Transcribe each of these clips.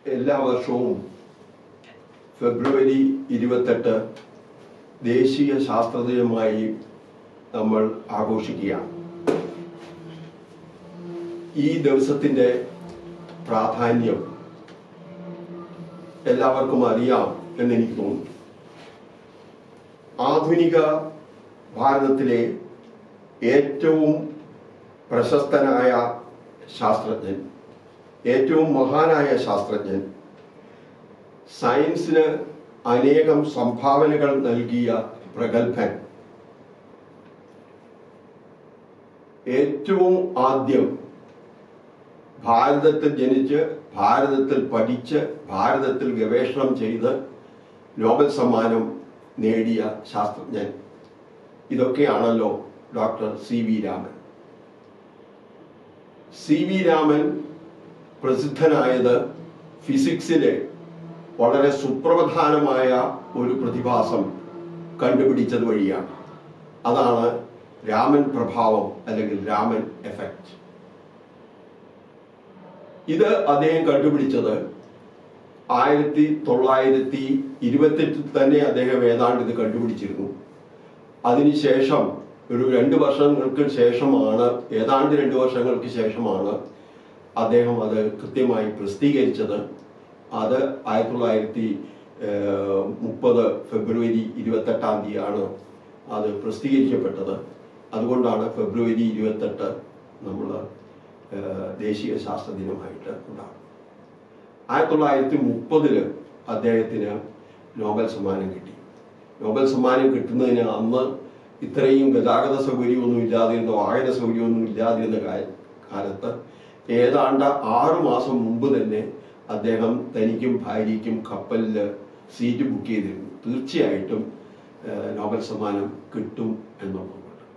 എല്ലാ വർഷവും ഫെബ്രുവരി ഇരുപത്തെട്ട് ദേശീയ ശാസ്ത്ര ദിനമായി നമ്മൾ ആഘോഷിക്കുകയാണ് ഈ ദിവസത്തിന്റെ പ്രാധാന്യം എല്ലാവർക്കും അറിയാം എന്ന് എനിക്ക് തോന്നുന്നു ആധുനിക ഭാരതത്തിലെ ഏറ്റവും പ്രശസ്തനായ ശാസ്ത്രജ്ഞൻ ഏറ്റവും മഹാനായ ശാസ്ത്രജ്ഞൻ സയൻസിന് അനേകം സംഭാവനകൾ നൽകിയ പ്രഗത്ഭൻ ഏറ്റവും ആദ്യം ഭാരതത്തിൽ ജനിച്ച് ഭാരതത്തിൽ പഠിച്ച് ഭാരതത്തിൽ ഗവേഷണം ചെയ്ത് നോബൽ സമ്മാനം നേടിയ ശാസ്ത്രജ്ഞൻ ഇതൊക്കെയാണല്ലോ doctor C V Raman C V Raman പ്രസിദ്ധനായത് ഫിസിക്സിലെ വളരെ സുപ്രധാനമായ ഒരു പ്രതിഭാസം കണ്ടുപിടിച്ചത് വഴിയാണ് അതാണ് രാമൻ പ്രഭാവം അല്ലെങ്കിൽ രാമൻ എഫക്റ്റ് ഇത് അദ്ദേഹം കണ്ടുപിടിച്ചത് ആയിരത്തി തൊള്ളായിരത്തി ഇരുപത്തെട്ടിൽ തന്നെ അദ്ദേഹം ഏതാണ്ട് ഇത് കണ്ടുപിടിച്ചിരുന്നു അതിനുശേഷം ഒരു രണ്ട് വർഷങ്ങൾക്ക് ശേഷമാണ് ഏതാണ്ട് രണ്ട് വർഷങ്ങൾക്ക് ശേഷമാണ് അദ്ദേഹം അത് കൃത്യമായി പ്രസിദ്ധീകരിച്ചത് അത് ആയിരത്തി തൊള്ളായിരത്തി മുപ്പത് ഫെബ്രുവരി ഇരുപത്തെട്ടാം തീയതിയാണ് അത് പ്രസിദ്ധീകരിക്കപ്പെട്ടത് അതുകൊണ്ടാണ് ഫെബ്രുവരി ഇരുപത്തെട്ട് നമ്മൾ ദേശീയ ശാസ്ത്ര ദിനമായിട്ട് ഉണ്ടാകും ആയിരത്തി തൊള്ളായിരത്തി മുപ്പതില് അദ്ദേഹത്തിന് നോബൽ സമ്മാനം കിട്ടി നോബൽ സമ്മാനം കിട്ടുന്നതിന് അന്ന് ഇത്രയും ഗതാഗത സൗകര്യമൊന്നും ഇല്ലാതിരുന്ന വാഹന സൗകര്യമൊന്നും ഇല്ലാതിരുന്ന കാ- കാലത്ത് ഏതാണ്ട് ആറു മാസം മുമ്പ് തന്നെ അദ്ദേഹം തനിക്കും ഭാര്യയ്ക്കും കപ്പലിൽ സീറ്റ് ബുക്ക് ചെയ്തിരുന്നു തീർച്ചയായിട്ടും ഏഹ്, നോബൽ സമ്മാനം കിട്ടും എന്നുള്ളതുകൊണ്ട്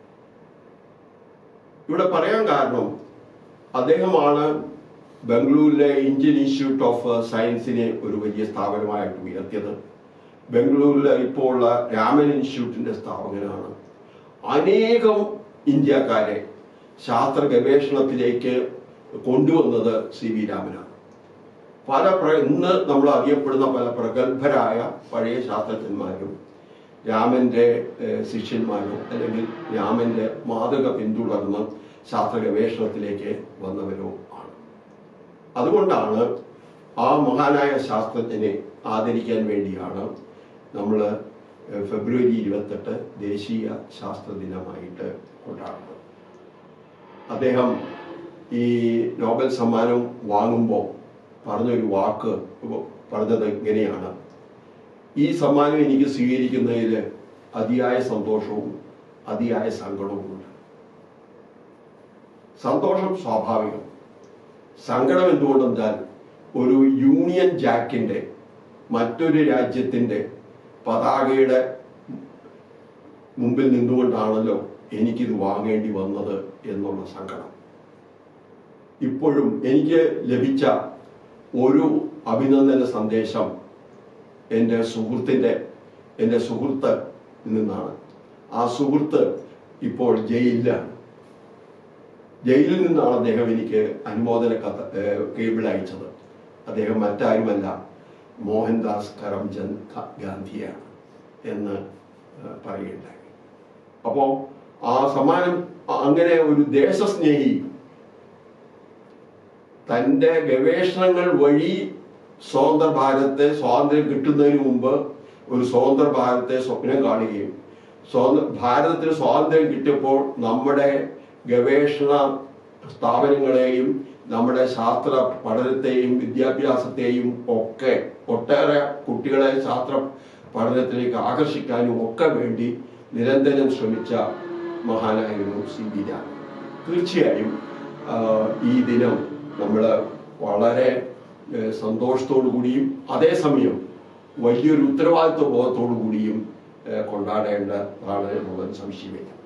ഇവിടെ പറയാൻ കാരണം അദ്ദേഹമാണ് ബംഗളൂരിലെ ഇന്ത്യൻ ഇൻസ്റ്റിറ്റ്യൂട്ട് ഓഫ് സയൻസിനെ ഒരു വലിയ സ്ഥാപനമായിട്ട് ഉയർത്തിയത് ബംഗളൂരിൽ ഇപ്പോൾ ഉള്ള രാമൻ ഇൻസ്റ്റിറ്റ്യൂട്ടിന്റെ സ്ഥാപകനാണ് അനേകം ഇന്ത്യക്കാരെ ശാസ്ത്ര ഗവേഷണത്തിലേക്ക് കൊണ്ടുവന്നത് സി വി രാമനാണ് പല പ്ര- ഇന്ന് നമ്മൾ അറിയപ്പെടുന്ന പല പ്രഗത്ഭരായ പഴയ ശാസ്ത്രജ്ഞന്മാരും രാമന്റെ ഏഹ്, ശിഷ്യന്മാരോ അല്ലെങ്കിൽ രാമന്റെ മാതൃക പിന്തുടർന്ന് ശാസ്ത്ര ഗവേഷണത്തിലേക്ക് വന്നവരോ ആണ് അതുകൊണ്ടാണ് ആ മഹാനായ ശാസ്ത്രജ്ഞനെ ആദരിക്കാൻ വേണ്ടിയാണ് നമ്മൾ ഫെബ്രുവരി ഇരുപത്തെട്ട് ദേശീയ ശാസ്ത്ര ദിനമായിട്ട് കൊണ്ടാടുന്നത് അദ്ദേഹം ഈ നോബൽ സമ്മാനം വാങ്ങുമ്പോൾ പറഞ്ഞൊരു വാക്ക് പറഞ്ഞത് ഇങ്ങനെയാണ് ഈ സമ്മാനം എനിക്ക് സ്വീകരിക്കുന്നതിൽ അതിയായ സന്തോഷവും അതിയായ സങ്കടവുമുണ്ട് സന്തോഷം സ്വാഭാവികം സങ്കടം എന്തുകൊണ്ടെന്നാൽ ഒരു യൂണിയൻ ജാക്കിന്റെ മറ്റൊരു രാജ്യത്തിന്റെ പതാകയുടെ മുമ്പിൽ നിന്നുകൊണ്ടാണല്ലോ എനിക്കിത് വാങ്ങേണ്ടി വന്നത് എന്നുള്ള സങ്കടം ഇപ്പോഴും എനിക്ക് ലഭിച്ച ഒരു അഭിനന്ദന സന്ദേശം എൻ്റെ സുഹൃത്തിൻ്റെ എൻ്റെ സുഹൃത്ത് നിന്നാണ് ആ സുഹൃത്ത് ഇപ്പോൾ ജയിലിലാണ് ജയിലിൽ നിന്നാണ് അദ്ദേഹം എനിക്ക് അനുമോദന കത്ത് ഏഹ്, കേബിൾ അയച്ചത് അദ്ദേഹം മറ്റാരുമല്ല മോഹൻദാസ് കരംചന്ദ് ഗ- ഗാന്ധിയാണ് എന്ന് ഏഹ്, പറയുകയുണ്ടായി അപ്പോൾ ആ സമ്മാനം അ- അങ്ങനെ ഒരു ദേശസ്നേഹി തൻ്റെ ഗവേഷണങ്ങൾ വഴി സ്വതന്ത്ര ഭാരതത്തെ സ്വാതന്ത്ര്യം കിട്ടുന്നതിന് മുമ്പ് ഒരു സ്വതന്ത്ര ഭാരതത്തെ സ്വപ്നം കാണുകയും സ്വതന്ത്ര ഭാരതത്തിന് സ്വാതന്ത്ര്യം കിട്ടിയപ്പോൾ നമ്മുടെ ഗവേഷണ സ്ഥാപനങ്ങളെയും നമ്മുടെ ശാസ്ത്ര പഠനത്തെയും വിദ്യാഭ്യാസത്തെയും ഒക്കെ ഒട്ടേറെ കുട്ടികളെ ശാസ്ത്ര പഠനത്തിലേക്ക് ആകർഷിക്കാനും ഒക്കെ വേണ്ടി നിരന്തരം ശ്രമിച്ച മഹാനായിരുന്നു സി ബി രാമൻ തീർച്ചയായും ആ, ഈ ദിനം നമ്മൾ വളരെ ഏഹ്, സന്തോഷത്തോടു കൂടിയും അതേസമയം വലിയൊരു ഉത്തരവാദിത്വ ബോധത്തോടു കൂടിയും ഏഹ്, കൊണ്ടാടേണ്ടതാണ് എന്നുള്ളത് സംശയമില്ല